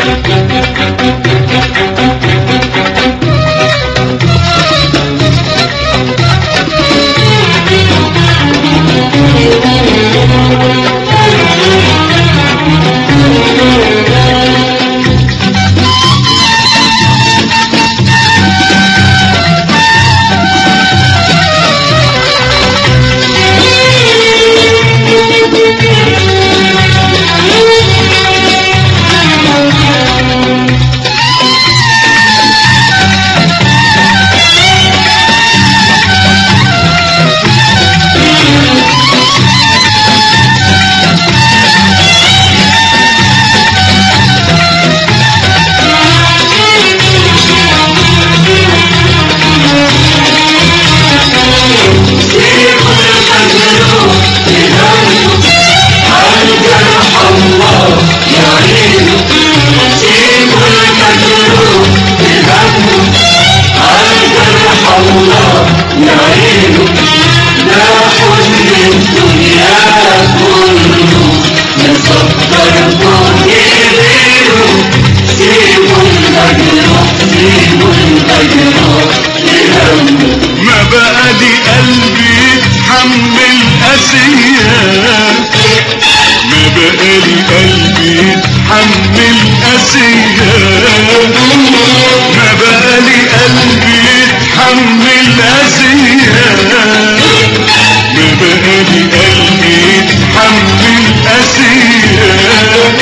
ما بقى لي قلبي يتحمل أسيات ما بقى لي قلبي يتحمل أسيات ما بقى لي قلبي يتحمل أسيات ما بقى لي قلبي يتحمل أسيات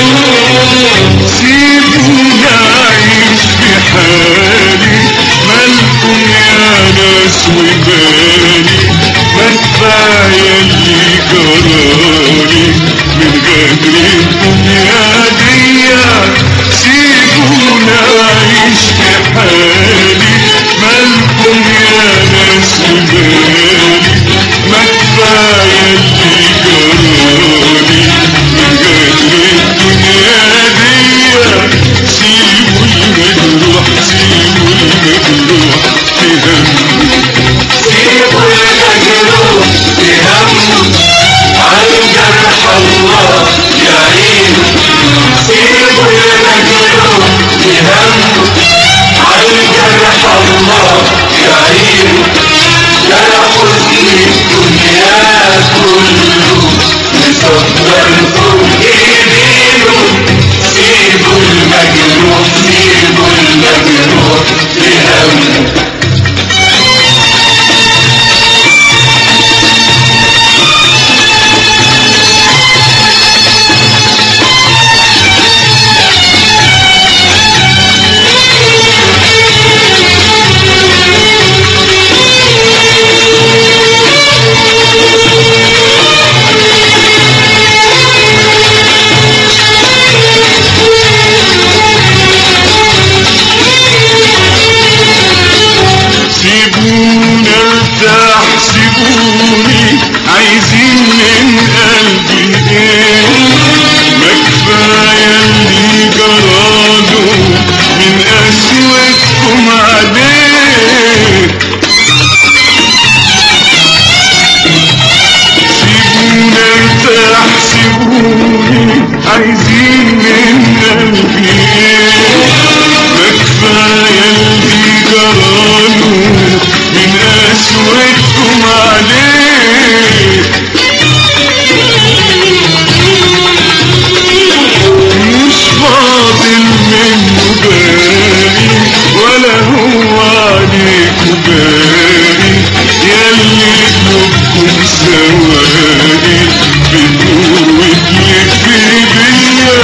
سيبوني أعيش في حالي مالكم يا ناس وبالي ما كفاية اللي جرالي من غدر الدنيا دي سيبوني أعيش في حالي مالكم يا ناس وبالي ما كفاية اللي جرالي من غدر الدنيا دي سيبوا المجروح سيبوا المجروح تهمه سيبوا المجروح بهمه عن جرح الله يعينه سيبوا المجروح بهمه عن جرح الله يعينه لا حزن الدنيا كله مصدركم ايدينه سيبوا المجروح سيبوا المجروح بهمه سيبوني ارتاح سيبوني عايزين من قلبي ايه ما كفايه اللي جراله من قسوتكم عليه سيبوني ارتاح سيبوني عايزين من قلبي ايه ما كفايه اللي جراله من قسوتكم عليه مش فاضل منه باري ولا هو عليكم باري ياللي قلوبكم سواري بتنور وتلف بيا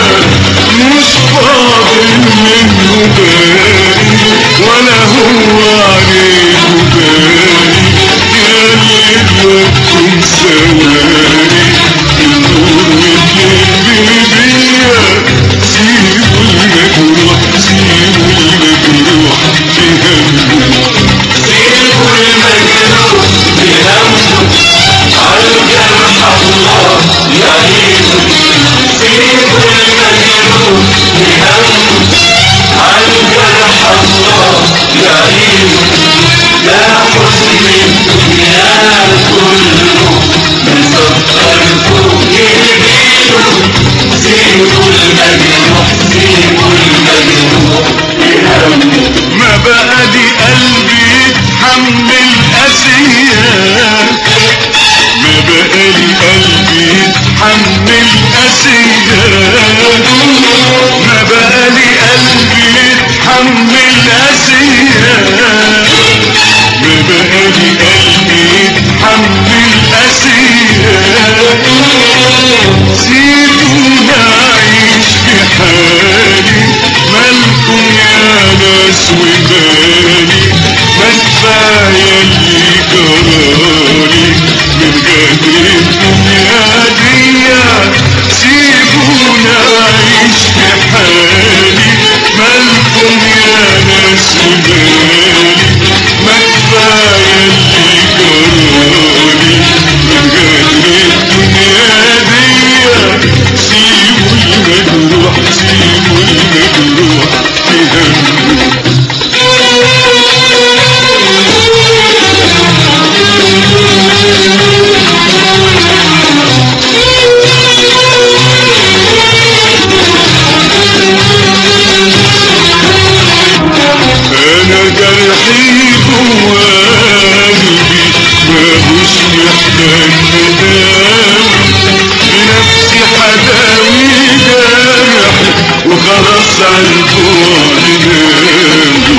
عالبعد نامي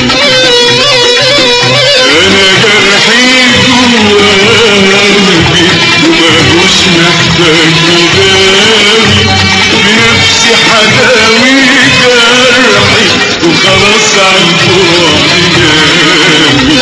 انا جرحي جوا قلبي وماهوش محتاج يداوي بنفسي حداوي جرحي وخلاص عالبعد نامي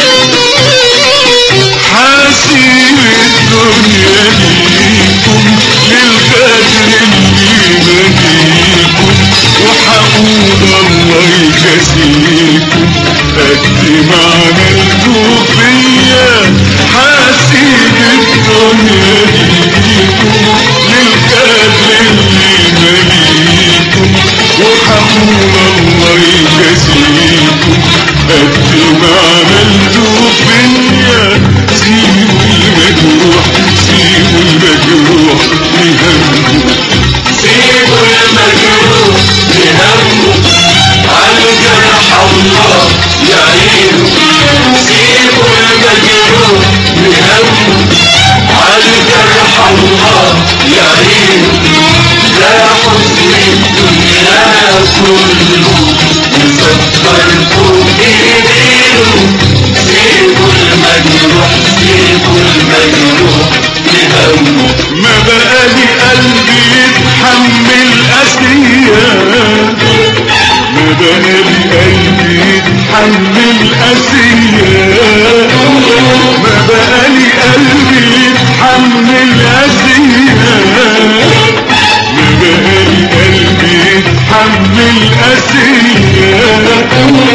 حاسب الدنيا ليكم للغدر اللي مديكم وحقول الله يجازيكم قد ما عملتوا فيا حاسب الدنيا ليكم للغدر اللي مديكم وحقول الله يجازيكم قد ما عملتوا فيا سيبوا المجروح سيبوا المجروح لهمه سيبوا المجروح لهمه عالجرح الله يعينه سيبوا المجروح لهمه عالجرح الله يعينه لا حزن الدنيا كله يصبركم بإيدينه سيبوا المجروح سيبوا المجروح لهمه ما بقى لي قلبي يتحمل أسياد ما بقى لي قلبي يتحمل أسياد ما بقى لي قلبي يتحمل أسياد ما بقى لي قلبي يتحمل أسياد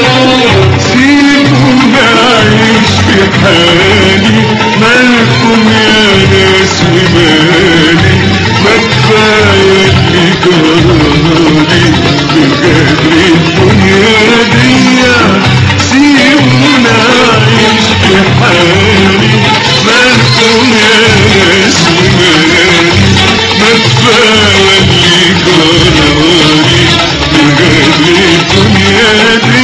سيبوني أعيش في حالي مالكم يا ناس ومالي ما كفاية اللي جرالي بجد الدنيا دي سيبوني أعيش في حالي مالكم يا ناس ومالي ما كفاية اللي جرالي بجد الدنيا دي